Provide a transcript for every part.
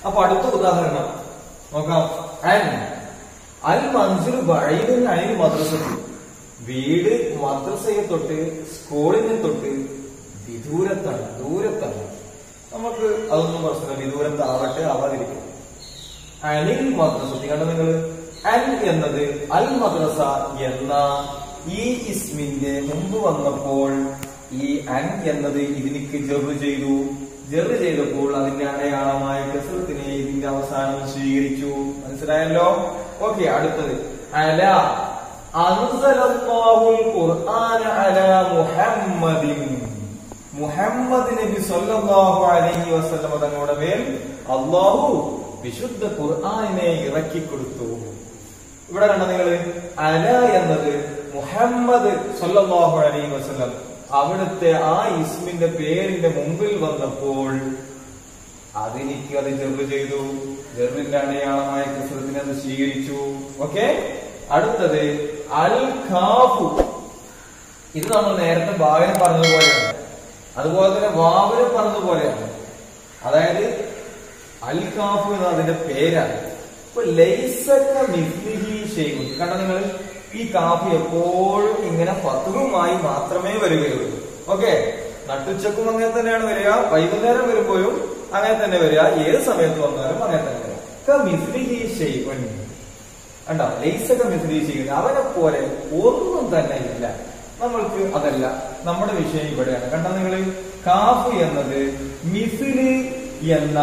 അപ്പൊ അടുത്ത ഉദാഹരണം നോക്കാം അൻ അൽ മൻസിൽ വഴീദിൻ അനിൽ മദ്രസത്തിൽ വീട് മദ്രസയെ തൊട്ട് സ്കൂളിനെ തൊട്ട് വിദൂരത്താണ് ദൂരത്താണ് നമുക്ക് അതൊന്നും പ്രശ്നമില്ല വിദൂരത്താവട്ടെ ആവാതിരിക്കും അനിൽ മദ്രസത്തി കണ്ട നിങ്ങൾ അൻ എന്നത് അൽ മദ്രസ എന്ന ഈ ഇസ്മിന്റെ മുമ്പ് വന്നപ്പോൾ ഈ അൻ എന്നത് ഇതിലേക്ക് ജെറ് ചെയ്തു ജെറ് ചെയ്തപ്പോൾ അതിന്റെ അടയാളമായ കസറത്തിനെ ഇതിന്റെ അവസാനം സ്വീകരിച്ചു മനസ്സിലായല്ലോ ഓക്കെ അടുത്തത് അല അൻസലല്ലാഹുൽ ഖുർആന അലാ മുഹമ്മദിൻ മുഹമ്മദ് നബി സല്ലല്ലാഹു അലൈഹി വസല്ലമ തങ്ങളുടെ മേൽ അള്ളാഹു വിശുദ്ധ ഖുർആനിനെ ഇറക്കി കൊടുത്തു ഇവിടെ കണ്ട നിങ്ങൾ അല എന്നത് മുഹമ്മദ് സല്ലല്ലാഹു അലൈഹി വസല്ലം അവിടുത്തെ ആ ഇസ്മിന്റെ പേരിന്റെ മുമ്പിൽ വന്നപ്പോൾ അതെനിക്ക് അത് ചെറു ചെയ്തു ജെറിന്റെ അടയാളമായ കൃഷ്ണത്തിനെ അത് സ്വീകരിച്ചു ഓക്കെ അടുത്തത് അൽ ഖാഫു ഇത് നമ്മൾ നേരത്തെ ഭാവന പറഞ്ഞതുപോലെയാണ് അതുപോലെ തന്നെ വാവന പറഞ്ഞതുപോലെയാണ് അതായത് അൽ കാഫു എന്ന അതിന്റെ പേരാണ് ഇപ്പൊ ലൈസക്ക മിസ്ലിഹി ഷെയ്ഖുൻ കണ്ട നിങ്ങൾ ഈ കാഫി എപ്പോഴും ഇങ്ങനെ ഫത്തുമായി മാത്രമേ വരികയുള്ളൂ ഓക്കെ നട്ടുച്ചക്കും അങ്ങനെ തന്നെയാണ് വരിക വൈകുന്നേരം വരുമ്പോഴും അങ്ങനെ തന്നെ വരിക ഏത് സമയത്ത് വന്നാലും അങ്ങനെ തന്നെ വരിക ക മിസ്ലിഹി ഷെയ്ഖുൻ കണ്ടോ ലൈസക്ക മിസ്ലിഹി ഷെയ്ഖുൻ അവനെ പോലെ ഒന്നും തന്നെ ഇല്ല നമ്മൾക്ക് അതല്ല നമ്മുടെ വിഷയം ഇവിടെയാണ് കണ്ട നിങ്ങൾ കാഫ് എന്നത് മിസില് എന്ന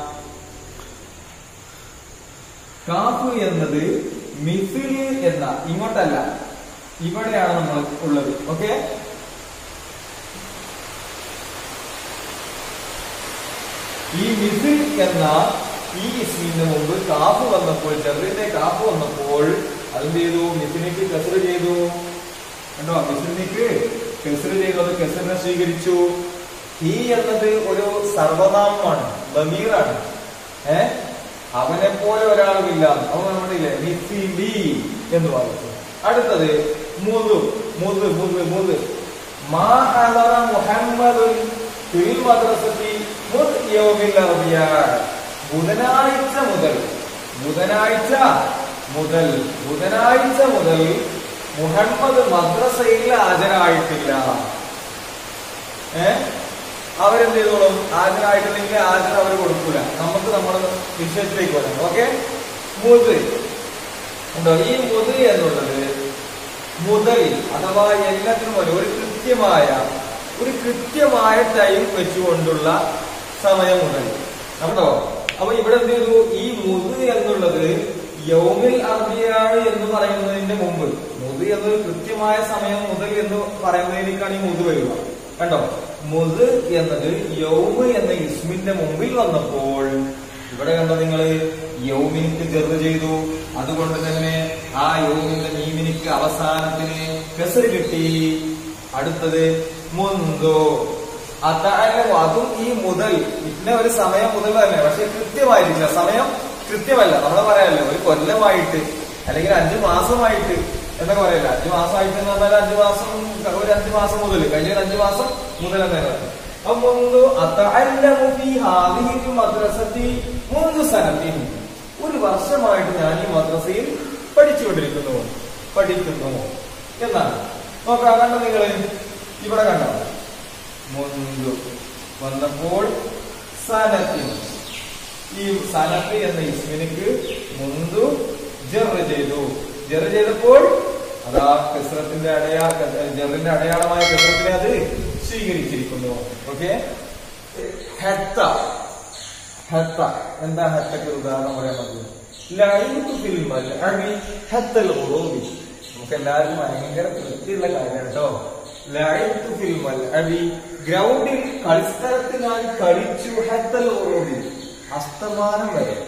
കാഫ് എന്നത് മിസില് എന്ന ഇങ്ങോട്ടല്ല ഇവിടെയാണ് നമ്മൾ ഉള്ളത് ഓക്കെ ഈ മിസിൽ എന്ന ഈ ഇസ്മിന് മുമ്പ് കാഫ് വന്നപ്പോൾ ചെറിന്റെ കാഫ് വന്നപ്പോൾ അതെന്ത് ചെയ്തു മിസിലേക്ക് കസർ ചെയ്തു കണ്ടോ മിസിലേക്ക് കെസർ ചെയ്തു അത് കെസറിനെ സ്വീകരിച്ചു ഈ എന്നത് ഒരു സർവനാമമാണ് ബമീറാണ് ഏ അവനെ പോലെ ഒരാളുമില്ല അവൻ നമ്മളില്ലേ മിസിലി എന്ന് വായിച്ചു അടുത്തത് മുതു മുത് മുത് മുത് മാ ഹദറ മുഹമ്മദുൻ ഫിൽ മദ്രസത്തി മുത് യൗമിൽ അർബിയ ബുധനാഴ്ച മുതൽ ബുധനാഴ്ച മുതൽ ബുധനാഴ്ച മുതൽ മുഹമ്മദ് മദ്രസയിൽ ഹാജരായിട്ടില്ല ഏ അവരെന്ത് ചെയ്തോളും ഹാജരായിട്ടില്ലെങ്കിൽ ഹാജർ അവർ കൊടുക്കൂല നമുക്ക് നമ്മുടെ വിഷയത്തിലേക്ക് വരാം ഓക്കെ മുത് ഉണ്ടോ ഈ മുത് എന്നുള്ളത് മുതൽ അഥവാ എല്ലാത്തിനും പോലെ ഒരു കൃത്യമായ ഒരു കൃത്യമായ ടൈം വെച്ചുകൊണ്ടുള്ള സമയം മുതൽ കണ്ടോ അപ്പൊ ഇവിടെ എന്ത് ചെയ്തു ഈ മുത് എന്നുള്ളത് യൗമിൽ അറബിയാണ് എന്ന് പറയുന്നതിന്റെ മുമ്പ് മുത് എന്നൊരു കൃത്യമായ സമയം മുതൽ എന്ന് പറയുന്നതിലേക്കാണ് ഈ മുത് വരിക കണ്ടോ മുത് എന്നത് യൗമ് എന്ന ഇസ്മിന്റെ മുമ്പിൽ വന്നപ്പോൾ ഇവിടെ കണ്ടോ നിങ്ങള് യൗമിനിക്ക് ചെറു ചെയ്തു അതുകൊണ്ട് തന്നെ ആ യൗമിന്റെ മീമിനിക്ക് അവസാനത്തിന് കെസറ് കിട്ടി അടുത്തത് മുന്തോ അതായത് അതും ഈ മുതൽ ഇന്ന ഒരു സമയം മുതൽ തന്നെ പക്ഷെ കൃത്യമായിരിക്കില്ല സമയം കൃത്യമല്ല നമ്മൾ പറയാമല്ലോ ഒരു കൊല്ലമായിട്ട് അല്ലെങ്കിൽ അഞ്ചു മാസമായിട്ട് എന്നൊക്കെ പറയല്ല അഞ്ചു മാസമായിട്ട് എന്ന് പറഞ്ഞാൽ അഞ്ചു മാസം ഒരു അഞ്ചു മാസം മുതൽ കഴിഞ്ഞ ഒരു അഞ്ചു മാസം മുതൽ എന്നേ പറയും അപ്പൊ മുന്തു അത്തഅല്ലമു ഫീ ഹാദിഹിൽ മദ്രസത്തി മുന്തു സനത്തിൻ ഒരു വർഷമായിട്ട് ഞാൻ ഈ മദ്രസയിൽ പഠിച്ചുകൊണ്ടിരിക്കുന്നു പഠിക്കുന്നു എന്നാണ് നോക്കാം കണ്ടോ നിങ്ങള് ഇവിടെ കണ്ടോ മുന്തു വന്നപ്പോൾ സനത്തിൻ ഈ സനത്ത് എന്ന ഇസ്മിനിക്ക് മുന്തു ജെറ് ചെയ്തു ജെറ് ചെയ്തപ്പോൾ അതാ കെസ്രത്തിന്റെ അടയാ ജെറിന്റെ അടയാളമായ കെസ്രത്തിനെ അത് സ്വീകരിച്ചിരിക്കുന്നു ഓക്കെ ഹെത്ത ഹെത്ത എന്താ ഹെത്തക്ക് ഒരു ഉദാഹരണം പറയാൻ പറ്റും ലൈതു ഫിൽമൽ അഴി ഹത്തൽ ഉറൂബി നമുക്ക് എല്ലാവർക്കും ഭയങ്കര തൃപ്തിയുള്ള കാര്യം കേട്ടോ ലൈതു ഫിൽമൽ അഴി ഗ്രൗണ്ടിൽ കളിസ്ഥലത്ത് ഞാൻ കളിച്ചു ഹത്തൽ ഉറൂബി അസ്തമാനം വരെ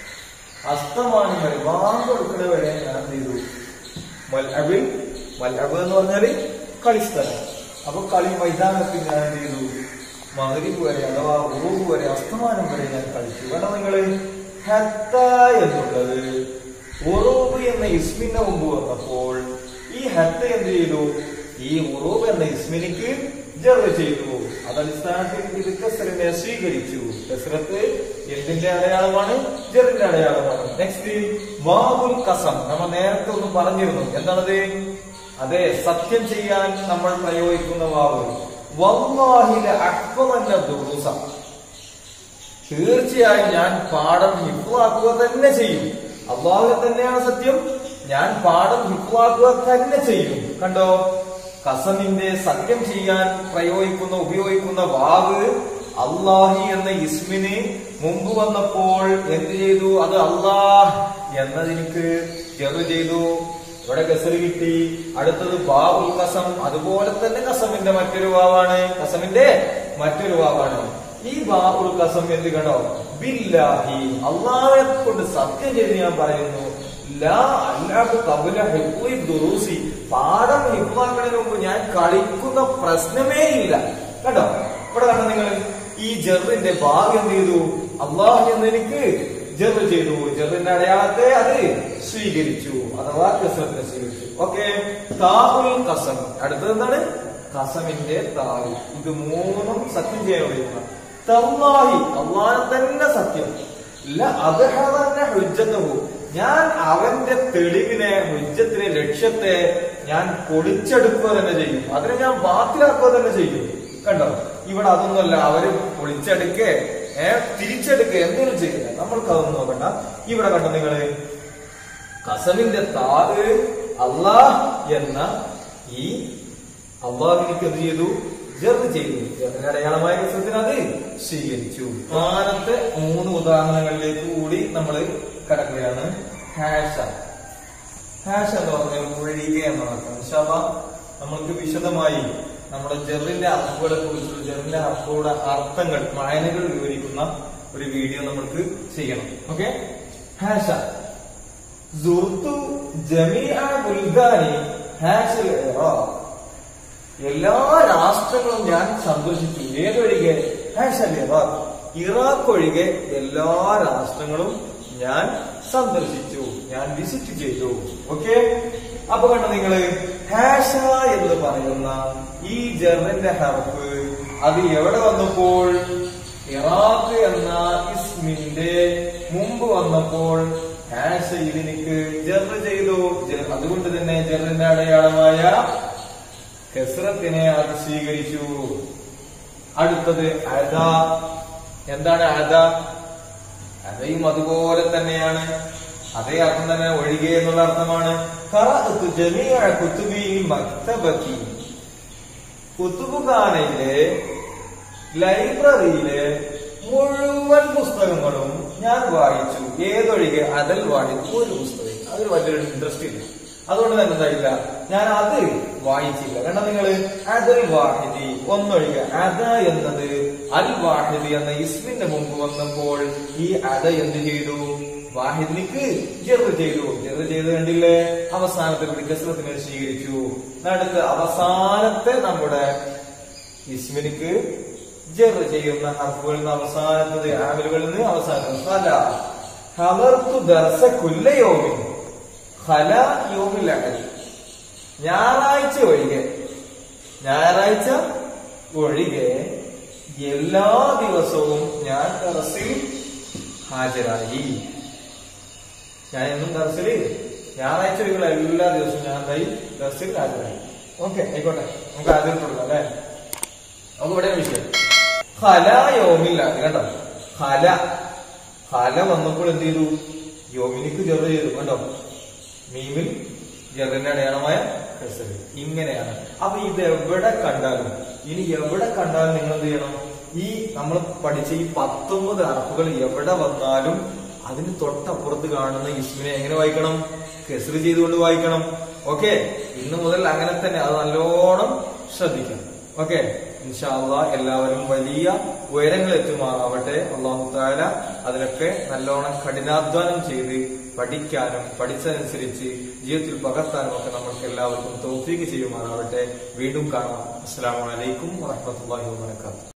അസ്തമാനം വരെ വാങ്ങ് കൊടുക്കണ വരെ ഞാൻ എന്ത് ചെയ്തു മൽഅബിൽ മൽഅബ് എന്ന് പറഞ്ഞാല് കളിസ്ഥലം അപ്പൊ കളി മൈതാനത്തിൽ ഞാൻ എന്ത് ചെയ്തു മകരിബ് വരെ അഥവാ ഉറൂബ് വരെ അസ്തമാനം വരെ ഞാൻ കളിച്ചു കാരണം നിങ്ങള് ഹത്ത എന്നുള്ളത് ഉറൂബ് എന്ന ഇസ്മിന്റെ മുമ്പ് വന്നപ്പോൾ ഈ ഹത്ത എന്ത് ചെയ്തു ഈ ഉറൂബ് എന്ന ഇസ്മിനിക്ക് ജറ് ചെയ്തു അതടിസ്ഥാനത്തിൽ ഇത് കസറിനെ സ്വീകരിച്ചു കസറത്ത് എന്തിന്റെ അടയാളമാണ് ജറിന്റെ അടയാളമാണ് നെക്സ്റ്റ് വാവുൽ കസം നമ്മൾ നേരത്തെ ഒന്ന് പറഞ്ഞിരുന്നു എന്താണത് അതെ സത്യം ചെയ്യാൻ നമ്മൾ പ്രയോഗിക്കുന്ന വാവ് വല്ലാഹിലെ അക്ബമല്ല ദുറൂസ തീർച്ചയായും ഞാൻ പാഠം ഹിഫാക്കുക തന്നെ ചെയ്യും അള്ളാഹു തന്നെയാണ് സത്യം ഞാൻ പാഠം ഹിഫാക്കുക തന്നെ ചെയ്യും കണ്ടോ കസമിന്റെ സത്യം ചെയ്യാൻ പ്രയോഗിക്കുന്ന ഉപയോഗിക്കുന്ന വാവ് അള്ളാഹി എന്ന ഇസ്മിന് മുമ്പ് വന്നപ്പോൾ എന്ത് ചെയ്തു അത് അള്ളാഹ് എന്നതിനിക്ക് ചെറു ചെയ്തു ഇവിടെ കസറ് കിട്ടി അടുത്തത് ബാബുൽ കസം അതുപോലെ തന്നെ കസമിന്റെ മറ്റൊരു വാവാണ് കസമിന്റെ മറ്റൊരു വാവാണ് ഈ ബാബുൽ കസം എന്ത് കണ്ടോ ബില്ലാഹി അള്ളാഹെ കൊണ്ട് സത്യം ചെയ്ത് ഞാൻ പറയുന്നു ലാ അല്ലാഹു ഖബല ഹിഫ്ളി ദുറൂസി പാഠം ഹിഫ്ളാക്കുന്നതിന് മുമ്പ് ഞാൻ കളിക്കുന്ന പ്രശ്നമേ ഇല്ല കണ്ടോ ഇവിടെ കണ്ടോ നിങ്ങൾ ഈ ജറിന്റെ ഭാഗം എന്ത് ചെയ്തു അള്ളാഹു എന്നെനിക്ക് ജറ് ചെയ്തു ജറിന്റെ അടയാളത്തെ അത് സ്വീകരിച്ചു അഥവാ കസറിനെ സ്വീകരിച്ചു ഓക്കെ താഹുൽ കസം അടുത്തത് എന്താണ് കസമിന്റെ താഹു ഇത് മൂന്നും സത്യം ചെയ്യാൻ ഉപയോഗിക്കുക തല്ലാഹി അള്ളാഹ് തന്നെ സത്യം ഇല്ല അദ്ദേഹം ഹുജ്ജത്തഹു ഞാൻ അവന്റെ തെളിവിനെ ഹുജ്ജത്തിനെ ലക്ഷ്യത്തെ ഞാൻ പൊളിച്ചെടുക്കുക തന്നെ ചെയ്യും അതിനെ ഞാൻ ബാത്തിലാക്കുക തന്നെ ചെയ്യും കണ്ടോ ഇവിടെ അതൊന്നുമല്ല അവര് പൊളിച്ചെടുക്കേ ഏ തിരിച്ചെടുക്കുക എന്തെങ്കിലും ചെയ്യില്ല നമ്മൾക്ക് അതൊന്നും നോക്കണ്ട ഇവിടെ കണ്ടോ നിങ്ങള് കസമിന്റെ താത് അള്ളാഹ് എന്ന ഈ അള്ളാഹിനിക്ക് എന്ത് ചെയ്തു ജർന്ന് ചെയ്തു ജർന്നിന്റെ അടയാളമായ കസത്തിന് അത് സ്വീകരിച്ചു അവസാനത്തെ മൂന്ന് ഉദാഹരണങ്ങളിലേക്ക് കൂടി നമ്മൾ കടക്കുകയാണ് ഹാഷ ഹാഷ എന്ന് പറഞ്ഞാൽ ഒഴിക എന്നതാണ് ഇൻഷാല്ല നമ്മൾക്ക് വിശദമായി നമ്മുടെ ജെറിന്റെ അർത്ഥങ്ങളെ കുറിച്ചുള്ള ജെറിന്റെ അർത്ഥങ്ങളുടെ അർത്ഥങ്ങൾ വായനകൾ വിവരിക്കുന്ന ഒരു വീഡിയോ നമ്മൾക്ക് ചെയ്യണം ഓക്കെ ഹാഷ സുർത്തു ജമീഅ ബുൽഗാനി ഹാഷൽ ഇറാഖ് എല്ലാ രാഷ്ട്രങ്ങളും ഞാൻ സന്ദർശിച്ചു ഏതൊഴികെ ഹാഷൽ ഇറാഖ് ഇറാഖ് ഒഴികെ എല്ലാ രാഷ്ട്രങ്ങളും ഞാൻ സന്ദർശിച്ചു ഞാൻ വിസിറ്റ് ചെയ്തു ഓക്കെ അപ്പൊ കണ്ട നിങ്ങള് ഹാഷ എന്ന് പറയുന്ന ഈ ജർമ്മന്റെ ഹർഫ് അത് എവിടെ വന്നപ്പോൾ ഇറാഖ് എന്ന ഇസ്മിന്റെ മുമ്പ് വന്നപ്പോൾ ഹാഷ ഇതിനിക്ക് ജറ് ചെയ്തു ജർ- അതുകൊണ്ട് തന്നെ ജറിന്റെ അടയാളമായ കെസ്രത്തിനെ അത് സ്വീകരിച്ചു അടുത്തത് അത എന്താണ് അത അതയും അതുപോലെ തന്നെയാണ് അതേ അർത്ഥം തന്നെ ഒഴികെ എന്നുള്ള അർത്ഥമാണ് ഖറഅത്തു ജമീഅ കുത്തുബി മക്തബത്തി കുത്തുബുഖാനയിലെ ലൈബ്രറിയിലെ മുഴുവൻ പുസ്തകങ്ങളും ഞാൻ വായിച്ചു ഏതൊഴികെ അതിൽ വായിച്ചു ഒരു പുസ്തകം അതിൽ വലിയൊരു ഇൻട്രസ്റ്റ് ഇല്ല അതുകൊണ്ട് തന്നെ എന്തായില്ല ഞാൻ അത് വായിച്ചില്ല കാരണം നിങ്ങൾ അതിൽ വാഹിദി ഒന്നൊഴികെ അത എന്നത് അൽ വാഹിദി എന്ന ഇസ്മിന്റെ മുമ്പ് വന്നപ്പോൾ ഈ അത എന്ത് ചെയ്തു വാഹിദിനിക്ക് ജെറ് ചെയ്തു ജെറ് ചെയ്ത് കണ്ടില്ലേ അവസാനത്തെ വികസനത്തിന് സ്വീകരിച്ചു അടുത്ത് അവസാനത്തെ നമ്മുടെ ഇസ്മിനിക്ക് ജെറ് ചെയ്യുന്ന ഹർഫുകളിൽ നിന്ന് അവസാനത്തത് ആമിലുകളിൽ നിന്ന് അവസാനം ഹല ഹലർത്തു ദർസ കുല്ലയോമിൻ ഹല യോമിൽ അഹദ് ഞായറാഴ്ച ഒഴികെ ഞായറാഴ്ച ഒഴികെ എല്ലാ ദിവസവും ഞാൻ ദർസിൽ ഹാജരായി ഞാൻ എന്നും ദർസിൽ ഞായറാഴ്ച ഒഴികെ എല്ലാ ദിവസവും ഞാൻ എന്തായി ദർസിൽ ഹാജരായി ഓക്കെ ആയിക്കോട്ടെ നമുക്ക് ആദ്യം തുടങ്ങാം അല്ലേ അപ്പൊ ഇവിടെ വിഷയം ഹല യോമില്ല കണ്ടോ ഹല ഹല വന്നപ്പോൾ എന്ത് ചെയ്തു യോമിനിക്ക് ചെറു ചെയ്തു കണ്ടോ മീമിൽ ജറിന്റെ അടയാളമായ കസര് ഇങ്ങനെയാണ് അപ്പൊ ഇത് എവിടെ കണ്ടാലും ഇനി എവിടെ കണ്ടാലും നിങ്ങൾ എന്ത് ചെയ്യണം ഈ നമ്മൾ പഠിച്ച ഈ പത്തൊമ്പത് അറപ്പുകൾ എവിടെ വന്നാലും അതിന് തൊട്ടപ്പുറത്ത് കാണുന്ന ഇസ്മിനെ എങ്ങനെ വായിക്കണം കെസറ് ചെയ്തുകൊണ്ട് വായിക്കണം ഓക്കെ ഇന്ന് മുതൽ അങ്ങനെ തന്നെ അത് നല്ലോണം ശ്രദ്ധിക്കണം ഓക്കെ ഇൻഷാല്ല എല്ലാവരും വലിയ ഉയരങ്ങൾ എത്തുമാറാവട്ടെ അള്ളാഹു താല അതിനൊക്കെ നല്ലോണം കഠിനാധ്വാനം ചെയ്ത് പഠിക്കാനും പഠിച്ചതനുസരിച്ച് ജീവിതത്തിൽ പകർത്താനും ഒക്കെ നമ്മൾക്ക് എല്ലാവർക്കും തൗഫീക്ക് ചെയ്യുമാറാവട്ടെ വീണ്ടും കാണാം അസ്സാം വലൈക്കും വാഹമത്തല്ലാഹി വാബർക്കാത്തു